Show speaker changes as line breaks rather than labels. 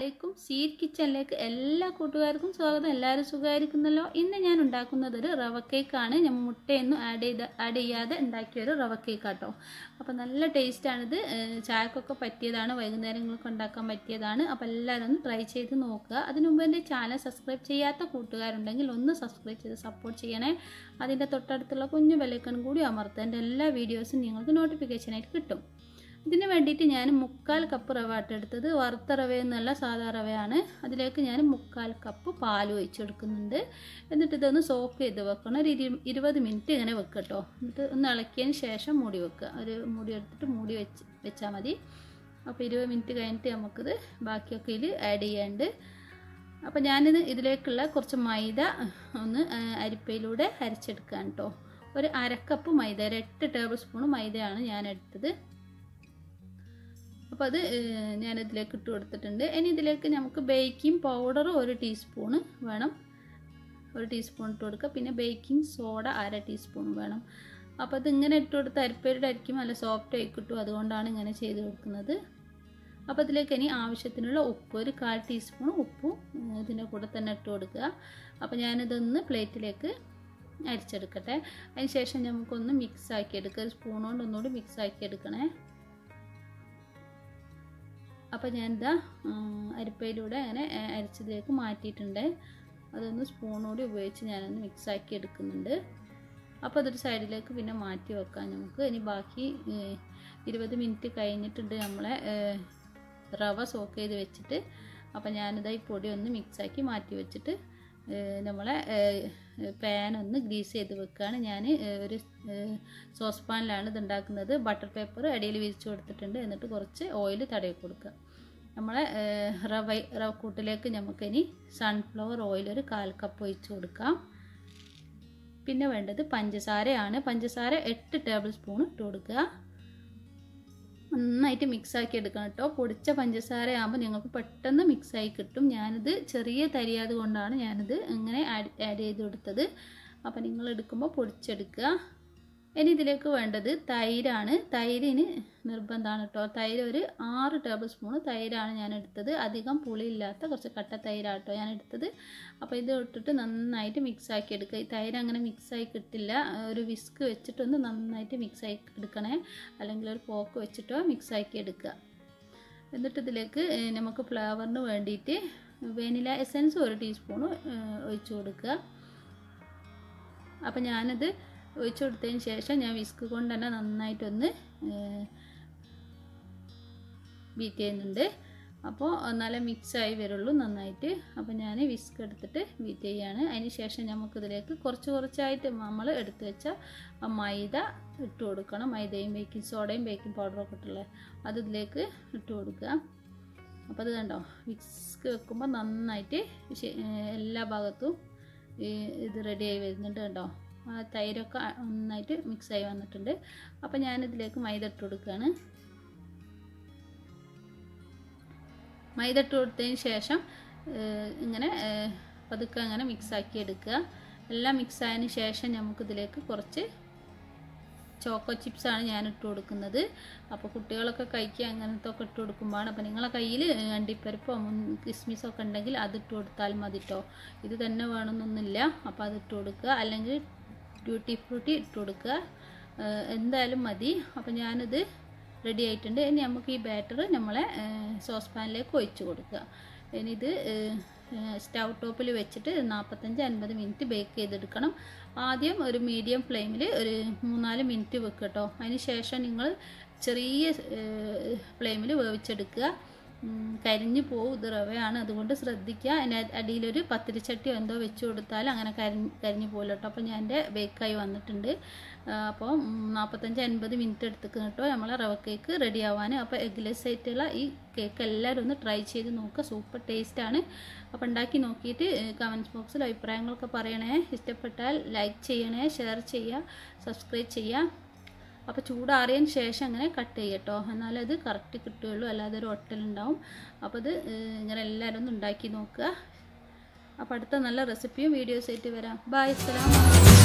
അലൈക്കും സീറ്റ് കിച്ചണിലേക്ക് എല്ലാ കൂട്ടുകാർക്കും സ്വാഗതം എല്ലാവരും സുഖമായിരിക്കുന്നല്ലോ ഇന്ന് ഞാൻ ഉണ്ടാക്കുന്നത് ഒരു റവ കേക്കാണ് ഞാൻ മുട്ടയൊന്നും ആഡ് ചെയ്ത് ആഡ് ചെയ്യാതെ ഉണ്ടാക്കിയ ഒരു റവ കേക്കാട്ടോ അപ്പോൾ നല്ല ടേസ്റ്റാണിത് ഏഹ് ചായക്കൊക്കെ പറ്റിയതാണ് വൈകുന്നേരങ്ങളൊക്കെ ഉണ്ടാക്കാൻ പറ്റിയതാണ് അപ്പോൾ എല്ലാവരും ഒന്ന് ട്രൈ ചെയ്ത് നോക്കുക അതിനു മുമ്പ് എൻ്റെ ചാനൽ സബ്സ്ക്രൈബ് ചെയ്യാത്ത കൂട്ടുകാരുണ്ടെങ്കിൽ ഒന്ന് സബ്സ്ക്രൈബ് ചെയ്ത് സപ്പോർട്ട് ചെയ്യണേ അതിൻ്റെ തൊട്ടടുത്തുള്ള കുഞ്ഞു ബെല്ലൈക്കൺ കൂടി അമർത്തുക എൻ്റെ എല്ലാ വീഡിയോസും നിങ്ങൾക്ക് നോട്ടിഫിക്കേഷനായിട്ട് കിട്ടും ഇതിന് വേണ്ടിയിട്ട് ഞാൻ മുക്കാൽ കപ്പ് റവ എടുത്തത് വറുത്ത റവയെന്നല്ല സാധാ റവയാണ് അതിലേക്ക് ഞാൻ മുക്കാൽ കപ്പ് പാൽ ഒഴിച്ചെടുക്കുന്നുണ്ട് എന്നിട്ട് ഇതൊന്ന് സോക്ക് ചെയ്ത് വെക്കണം ഒരു ഇരു ഇരുപത് മിനിറ്റ് ഇങ്ങനെ വെക്കട്ടോ എന്നിട്ട് ഒന്ന് ഇളക്കിയതിന് ശേഷം മൂടി വെക്കുക ഒരു മൂടി എടുത്തിട്ട് മൂടി വെച്ച് വെച്ചാൽ മതി അപ്പോൾ ഇരുപത് മിനിറ്റ് കഴിഞ്ഞിട്ട് നമുക്കിത് ബാക്കിയൊക്കെ ഇതിൽ ആഡ് ചെയ്യാണ്ട് അപ്പോൾ ഞാനിത് ഇതിലേക്കുള്ള കുറച്ച് മൈദ ഒന്ന് അരിപ്പയിലൂടെ അരച്ചെടുക്കാൻ കേട്ടോ ഒരു അരക്കപ്പ് മൈദ ഒരു എട്ട് ടേബിൾ സ്പൂൺ മൈദയാണ് ഞാൻ എടുത്തത് അപ്പോൾ അത് ഞാൻ ഇതിലേക്ക് ഇട്ട് കൊടുത്തിട്ടുണ്ട് ഇനി ഇതിലേക്ക് നമുക്ക് ബേക്കിംഗ് പൗഡർ ഒരു ടീസ്പൂണ് വേണം ഒരു ടീസ്പൂൺ ഇട്ട് കൊടുക്കുക പിന്നെ ബേക്കിംഗ് സോഡ അര ടീസ്പൂൺ വേണം അപ്പോൾ അത് ഇങ്ങനെ ഇട്ട് കൊടുത്ത് അരിപ്പയുടെ അരിക്കും നല്ല സോഫ്റ്റ് ആയി കിട്ടും അതുകൊണ്ടാണ് ഇങ്ങനെ ചെയ്ത് കൊടുക്കുന്നത് അപ്പോൾ ഇതിലേക്ക് ഇനി ആവശ്യത്തിനുള്ള ഉപ്പ് ഒരു കാൽ ടീസ്പൂൺ ഉപ്പും ഇതിൻ്റെ കൂടെ തന്നെ ഇട്ട് കൊടുക്കുക അപ്പോൾ ഞാനിതൊന്ന് പ്ലേറ്റിലേക്ക് അരിച്ചെടുക്കട്ടെ അതിന് ശേഷം നമുക്കൊന്ന് മിക്സ് ആക്കി എടുക്കുക ഒരു സ്പൂൺ കൊണ്ട് ഒന്നുകൂടി മിക്സ് ആക്കി എടുക്കണേ അപ്പോൾ ഞാനിതാ അരിപ്പയിലൂടെ അങ്ങനെ അരിച്ചതിലേക്ക് മാറ്റിയിട്ടുണ്ട് അതൊന്ന് സ്പൂണോടി ഉപയോഗിച്ച് ഞാനൊന്ന് മിക്സ് ആക്കി എടുക്കുന്നുണ്ട് അപ്പോൾ അതൊരു സൈഡിലേക്ക് പിന്നെ മാറ്റി വെക്കാം നമുക്ക് ഇനി ബാക്കി ഇരുപത് മിനിറ്റ് കഴിഞ്ഞിട്ടുണ്ട് നമ്മളെ റവ സോക്ക് ചെയ്ത് വെച്ചിട്ട് അപ്പോൾ ഞാനിതാ ഈ പൊടി ഒന്ന് മിക്സാക്കി മാറ്റി വെച്ചിട്ട് നമ്മളെ പാൻ ഒന്ന് ഗ്രീസ് ചെയ്ത് വെക്കുകയാണ് ഞാൻ ഒരു സോസ് പാനിലാണ് ഇത് ഉണ്ടാക്കുന്നത് ബട്ടർ പേപ്പർ അടിയിൽ വിരിച്ച് കൊടുത്തിട്ടുണ്ട് എന്നിട്ട് കുറച്ച് ഓയിൽ തടവി കൊടുക്കുക നമ്മളെ റവ റവ കൂട്ടിലേക്ക് നമുക്കിനി സൺഫ്ലവർ ഓയിൽ ഒരു കാൽ കപ്പ് ഒഴിച്ച് കൊടുക്കാം പിന്നെ വേണ്ടത് പഞ്ചസാരയാണ് പഞ്ചസാര എട്ട് ടേബിൾ സ്പൂൺ ഇട്ട് കൊടുക്കുക നന്നായിട്ട് മിക്സാക്കി എടുക്കണം കേട്ടോ പൊടിച്ച പഞ്ചസാര ആകുമ്പോൾ നിങ്ങൾക്ക് പെട്ടെന്ന് മിക്സായി കിട്ടും ഞാനിത് ചെറിയ തരിയാത് കൊണ്ടാണ് ഞാനിത് ഇങ്ങനെ ആഡ് ആഡ് ചെയ്ത് കൊടുത്തത് അപ്പോൾ നിങ്ങൾ എടുക്കുമ്പോൾ പൊടിച്ചെടുക്കുക ഇനി ഇതിലേക്ക് വേണ്ടത് തൈരാണ് തൈരിന് നിർബന്ധമാണ് കേട്ടോ തൈര് ഒരു ആറ് ടേബിൾ സ്പൂൺ തൈരാണ് ഞാൻ എടുത്തത് അധികം പുളിയില്ലാത്ത കുറച്ച് കട്ട തൈരാണ് കേട്ടോ ഞാൻ എടുത്തത് അപ്പോൾ ഇത് ഇട്ടിട്ട് നന്നായിട്ട് മിക്സാക്കി എടുക്കുക ഈ തൈര് അങ്ങനെ മിക്സായി കിട്ടില്ല ഒരു വിസ്ക് വെച്ചിട്ടൊന്ന് നന്നായിട്ട് മിക്സായി എടുക്കണേ അല്ലെങ്കിൽ ഒരു പോക്ക് വെച്ചിട്ടോ മിക്സാക്കി എടുക്കുക എന്നിട്ട് ഇതിലേക്ക് നമുക്ക് ഫ്ലേവറിന് വേണ്ടിയിട്ട് വെനില എസൻസ് ഒരു ടീസ്പൂൺ ഒഴിച്ചു കൊടുക്കുക അപ്പോൾ ഞാനത് ഒഴിച്ചു കൊടുത്തതിന് ശേഷം ഞാൻ വിസ്ക് കൊണ്ട് തന്നെ നന്നായിട്ടൊന്ന് ബീറ്റ് ചെയ്യുന്നുണ്ട് അപ്പോൾ നല്ല മിക്സായി വരുള്ളൂ നന്നായിട്ട് അപ്പോൾ ഞാൻ വിസ്ക് എടുത്തിട്ട് ബീറ്റ് ചെയ്യാണ് അതിന് ശേഷം നമുക്കിതിലേക്ക് കുറച്ച് കുറച്ചായിട്ട് നമ്മൾ എടുത്ത് വെച്ച മൈദ ഇട്ട് കൊടുക്കണം മൈദയും ബേക്കിംഗ് സോഡയും ബേക്കിംഗ് പൗഡറും ഒക്കെ ഇട്ടുള്ളത് അത് ഇതിലേക്ക് ഇട്ട് കൊടുക്കുക അപ്പോൾ അത് കണ്ടോ വിസ്ക് വെക്കുമ്പോൾ നന്നായിട്ട് എല്ലാ ഭാഗത്തും ഇത് റെഡിയായി വരുന്നുണ്ട് കണ്ടോ ആ തൈരൊക്കെ നന്നായിട്ട് മിക്സായി വന്നിട്ടുണ്ട് അപ്പോൾ ഞാനിതിലേക്ക് മൈദ ഇട്ട് കൊടുക്കുകയാണ് മൈദ ഇട്ട് കൊടുത്തതിന് ശേഷം ഇങ്ങനെ പതുക്കെ അങ്ങനെ മിക്സാക്കി എടുക്കുക എല്ലാം മിക്സ് ആയതിന് ശേഷം നമുക്കിതിലേക്ക് കുറച്ച് ചോക്കോ ചിപ്സാണ് ഞാൻ ഇട്ട് കൊടുക്കുന്നത് അപ്പോൾ കുട്ടികളൊക്കെ കഴിക്കുക അങ്ങനത്തെ ഒക്കെ ഇട്ട് കൊടുക്കുമ്പോഴാണ് അപ്പോൾ നിങ്ങളെ കയ്യിൽ അണ്ടിപ്പരിപ്പോ കിസ്മിസോ ഒക്കെ ഉണ്ടെങ്കിൽ അത് ഇട്ട് കൊടുത്താൽ മതി കേട്ടോ ഇത് തന്നെ വേണമെന്നൊന്നുമില്ല അപ്പോൾ അത് ഇട്ട് കൊടുക്കുക അല്ലെങ്കിൽ ട്യൂട്ടി ഫ്രൂട്ടി ഇട്ട് കൊടുക്കുക എന്തായാലും മതി അപ്പോൾ ഞാനിത് റെഡി ആയിട്ടുണ്ട് ഇനി നമുക്ക് ഈ ബാറ്റർ നമ്മളെ സോസ് പാനിലേക്ക് ഒഴിച്ചു കൊടുക്കുക ഇനി ഇത് സ്റ്റൗ ടോപ്പിൽ വെച്ചിട്ട് നാൽപ്പത്തഞ്ച് അൻപത് മിനിറ്റ് ബേക്ക് ചെയ്തെടുക്കണം ആദ്യം ഒരു മീഡിയം ഫ്ലെയിമിൽ ഒരു മൂന്നാല് മിനിറ്റ് വെക്കുക കേട്ടോ അതിന് ശേഷം നിങ്ങൾ ചെറിയ ഫ്ലെയിമിൽ വേവിച്ചെടുക്കുക കരിഞ്ഞു പോകും ഇത് റവയാണ് അതുകൊണ്ട് ശ്രദ്ധിക്കുക അതിൻ്റെ അടിയിലൊരു പത്തിരിച്ചട്ടി എന്തോ വെച്ച് കൊടുത്താൽ അങ്ങനെ കരിഞ്ഞ് കരിഞ്ഞു പോകില്ല കേട്ടോ അപ്പോൾ ഞാൻ എൻ്റെ ബേക്കായി വന്നിട്ടുണ്ട് അപ്പോൾ നാൽപ്പത്തഞ്ച് അൻപത് മിനിറ്റ് എടുത്തിക്കുന്നു കേട്ടോ നമ്മളെ റവ കേക്ക് റെഡി ആവാൻ അപ്പോൾ എഗ്ലെസ് ആയിട്ടുള്ള ഈ കേക്ക് എല്ലാവരും ഒന്ന് ട്രൈ ചെയ്ത് നോക്കുക സൂപ്പർ ടേസ്റ്റാണ് അപ്പോൾ ഉണ്ടാക്കി നോക്കിയിട്ട് കമൻറ്റ് ബോക്സിൽ അഭിപ്രായങ്ങളൊക്കെ പറയണേ ഇഷ്ടപ്പെട്ടാൽ ലൈക്ക് ചെയ്യണേ ഷെയർ ചെയ്യുക സബ്സ്ക്രൈബ് ചെയ്യുക അപ്പോൾ ചൂടാറിയതിന് ശേഷം അങ്ങനെ കട്ട് ചെയ്യട്ടോ എന്നാലേ അത് കറക്റ്റ് കിട്ടുകയുള്ളൂ അല്ലാതെ ഒരു ഒട്ടലുണ്ടാവും അപ്പോൾ ഇത് ഇങ്ങനെ എല്ലാവരും ഒന്ന് ഉണ്ടാക്കി നോക്കുക അപ്പോൾ അടുത്ത നല്ല റെസിപ്പിയും വീഡിയോസ് ആയിട്ട് വരാം ബൈ അസ്സലാം